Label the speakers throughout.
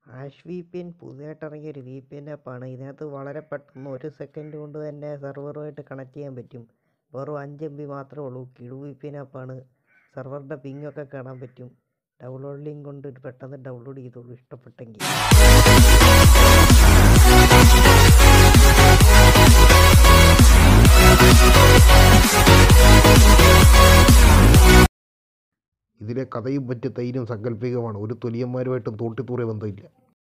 Speaker 1: ash V P N പുതിയതായിട്ട് ഇറങ്ങിയ ഒരു വി പി എൻ ആപ്പാണ് ഇതിനകത്ത് വളരെ പെട്ടെന്ന് ഒരു സെക്കൻഡ് കൊണ്ട് തന്നെ സെർവറുമായിട്ട് കണക്ട് ചെയ്യാൻ പറ്റും വെറും അഞ്ച് എം ബി മാത്രമേ ഉള്ളൂ കിടു വി പി എൻ ആപ്പാണ് സെർവറിൻ്റെ പിങ് ഒക്കെ കാണാൻ പറ്റും ഡൗൺലോഡ് ലിങ്ക് കൊണ്ട് പെട്ടെന്ന് ഡൗൺലോഡ് ചെയ്തോളൂ ഇഷ്ടപ്പെട്ടെങ്കിൽ
Speaker 2: ഇതിലെ കഥയും മറ്റ് തൈരും സങ്കല്പികമാണ് ഒരു തൊലിയന്മാരുമായിട്ടും തോട്ടിത്തൂറിയ ബന്ധമില്ല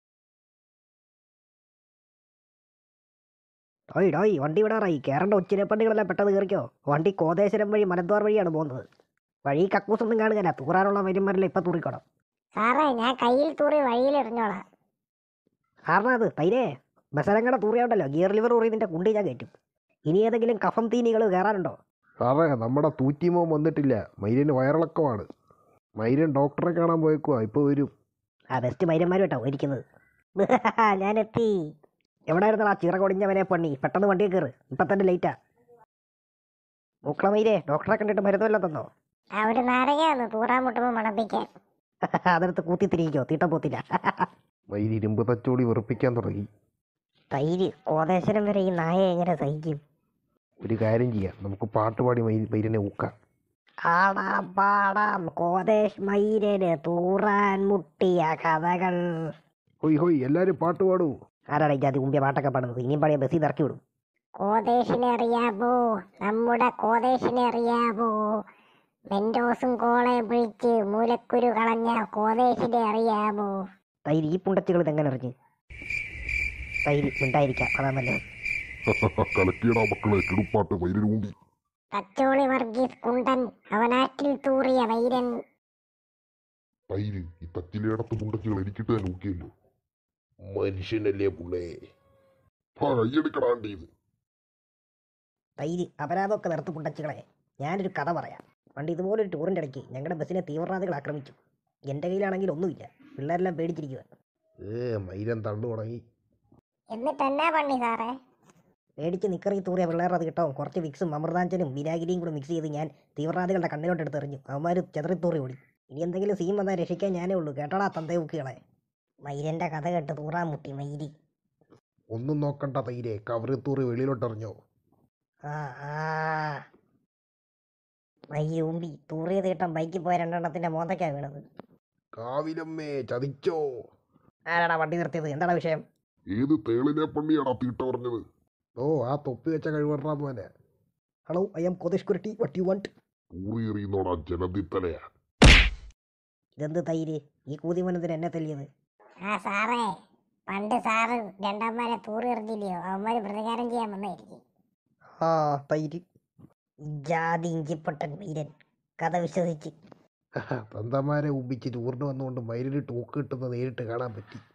Speaker 3: ഡോയ് ഡോയ് വണ്ടി വിടാറായി കയറേണ്ട ഉച്ചിരപ്പണ്ടികളെല്ലാം പെട്ടെന്ന് കയറിക്കോ വണ്ടി കോതേശ്വരം വഴി മലദ്വാർ വഴിയാണ് പോകുന്നത് വഴി കക്കൂസൊന്നും കാണുകയില്ല തൂറാനുള്ള വരുമാരില്ല ഇപ്പം തൂറിക്കോണം
Speaker 4: സാറേ ഞാൻ കയ്യിൽ തൂറി വഴിയിൽ എറിഞ്ഞോളാം
Speaker 3: കാരണം അത് തൈരേ ബസരങ്ങടെ തൂറിയുണ്ടല്ലോ ഗിയർ ലിവർ ഊറി നിന്റെ കുണ്ടി ഞാൻ കയറ്റും ഇനി ഏതെങ്കിലും കഫം തീനികൾ കയറാനുണ്ടോ
Speaker 2: സാറേ നമ്മുടെ തൂറ്റിമോൻ വന്നിട്ടില്ല മൈരന് വയറിളക്കമാണ് മൈരൻ ഡോക്ടറെ കാണാൻ പോയേക്കുവാ ഇപ്പോൾ വരും
Speaker 3: ആ ബെസ്റ്റ് മൈരന്മാരും കേട്ടോ ഇരിക്കുന്നത് ഞാനെത്തി എവിടെ ആയിരുന്നടാ ചിറകൊടിഞ്ഞവനെ പണി പെട്ടെന്ന് വണ്ടിയിൽ കയറ് ഇപ്പം തന്നെ ലേറ്റാ മൂക്കള മൈരേ ഡോക്ടറെ കണ്ടിട്ട് മരുന്നുവല്ല തന്നോ
Speaker 4: ആ ഒരു നാരകയാണ് തൂറാൻ മുട്ടുമ്പോൾ മണപ്പിക്കാൻ
Speaker 3: അതെടുത്ത് കൂത്തിത്തിരിക്കോ തീട്ടം പോത്തില്ല
Speaker 2: മൈര് ഇരുമ്പ് തച്ചോടി വെറുപ്പിക്കാൻ തുടങ്ങി
Speaker 3: തൈര് കോതേശ്വരം വരെ ഈ നായ എങ്ങനെ സഹിക്കും
Speaker 2: ഒരു കാര്യം ചെയ്യാം നമുക്ക് പാട്ട് പാടി മൈ മൈരനെ ഊക്കാം
Speaker 3: ആടാം പാടാം കോതേശ് മൈരന് തൂറാൻ മുട്ടിയ കഥകൾ
Speaker 2: ഹൊയ് ഹൊയ് എല്ലാവരും പാട്ട് പാടൂ
Speaker 3: ആരാടാ ഈ ഉമ്പിയ പാട്ടൊക്കെ പാടുന്നത് ഇനിയും പാടിയ ബസ്സിൽ ഇറക്കി വിടും
Speaker 4: കോതേശിനെ അറിയാമോ നമ്മുടെ കോതേശിനെ അറിയാമോ മെൻഡോസും കോളയും പിഴിച്ച് മൂലക്കുരു കളഞ്ഞ കോതേശിനെ അറിയാമോ
Speaker 3: തൈര് ഈ പുണ്ടച്ചുകൾ ഇതെങ്ങനെ അറിഞ്ഞ് തൈര് മിണ്ടായിരിക്കാം അതാ നല്ലത്
Speaker 5: കലക്കിയടാ മക്കളെ കിടുപ്പാട്ട് വൈരൂമ്പി
Speaker 4: തച്ചോളി വർഗീസ് കുണ്ടൻ അവനാറ്റിൽ തൂറിയ വൈരൻ
Speaker 5: തൈര് ഈ തച്ചിലേടത്ത് മുണ്ടച്ചുകൾ എനിക്കിട്ട് തന്നെ ഊക്കിയല്ലോ മനുഷ്യനല്ലേ പുള്ളേ കയ്യെടുക്കടാണ്ടി ഇത്
Speaker 3: തൈര് അപരാധമൊക്കെ നിർത്ത് പുണ്ടച്ചുകളെ ഞാനൊരു കഥ പറയാം പണ്ട് ഇതുപോലൊരു ടൂറിൻ്റെ ഇടയ്ക്ക് ഞങ്ങളുടെ ബസ്സിനെ തീവ്രവാദികൾ ആക്രമിച്ചു എൻ്റെ കയ്യിലാണെങ്കിൽ ഒന്നുമില്ല പിള്ളേരെല്ലാം പേടിച്ചിരിക്കുക
Speaker 2: ഏ മൈരൻ തണ്ടു തുടങ്ങി
Speaker 4: എന്നിട്ട് എന്നാ പണി സാറേ
Speaker 3: പേടിച്ച് നിക്കറി തൂറിയ പിള്ളേരുടെ അത് കിട്ടോ കുറച്ച് വിക്സും അമൃതാഞ്ചനും വിനാഗിരിയും കൂടെ മിക്സ് ചെയ്ത് ഞാൻ തീവ്രവാദികളുടെ കണ്ണിലോട്ട് എടുത്ത് എറിഞ്ഞു അവന്മാർ ചെതറിത്തൂറി ഓടി ഇനി എന്തെങ്കിലും സീൻ വന്നാൽ രക്ഷിക്കാൻ ഞാനേ ഉള്ളൂ കേട്ടോടാ തന്തേ ഊക്കികളെ മൈരൻ്റെ കഥ കേട്ട് തൂറാൻ മുട്ടി മൈരി
Speaker 2: ഒന്നും നോക്കണ്ട തൈരെ കവറി തൂറി വെളിയിലോട്ടെറിഞ്ഞോ
Speaker 3: ആ ആ മയ്യ ഉമ്പി തൂറിയത് കിട്ടാൻ ബൈക്കിൽ പോയ രണ്ടെണ്ണത്തിന്റെ മോന്തയ്ക്കാ വീണത്
Speaker 2: കാവിലമ്മേ ചതിച്ചോ
Speaker 3: ആരാടാ വണ്ടി നിർത്തിയത് എന്താടാ വിഷയം
Speaker 5: ഏത് തേളിനെ പണിയാടാ തീട്ട പറഞ്ഞത്
Speaker 2: ഓ ആ തൊപ്പി വെച്ച കഴിവറാ മോനെ
Speaker 3: ഹലോ ഐ എം കോതേഷ് കുരട്ടി വട്ട് യു വാണ്ട്
Speaker 5: ഊറിയെറിയുന്നോടാ ജനതിത്തലയാ
Speaker 3: ഇതെന്ത് തൈര് ഈ കൂതിമനത്തിന് എന്നെ തല്ലിയത്
Speaker 4: ആ സാറേ പണ്ട് സാറ് രണ്ടാന്മാരെ തൂറി എറിഞ്ഞില്ലയോ അവന്മാര് പ്രതികാരം ചെയ്യാൻ വന്നായിരിക്കും
Speaker 3: ആ തൈര് ജാതി ഇഞ്ചിപ്പൊട്ടൻ വീരൻ കഥ വിശ്വസിച്ച്
Speaker 2: തന്തമാരെ ഉമ്പിച്ച് ടൂറിന് വന്നുകൊണ്ട് മൈരന് ടോക്ക് കിട്ടുന്നത് നേരിട്ട് കാണാൻ പറ്റി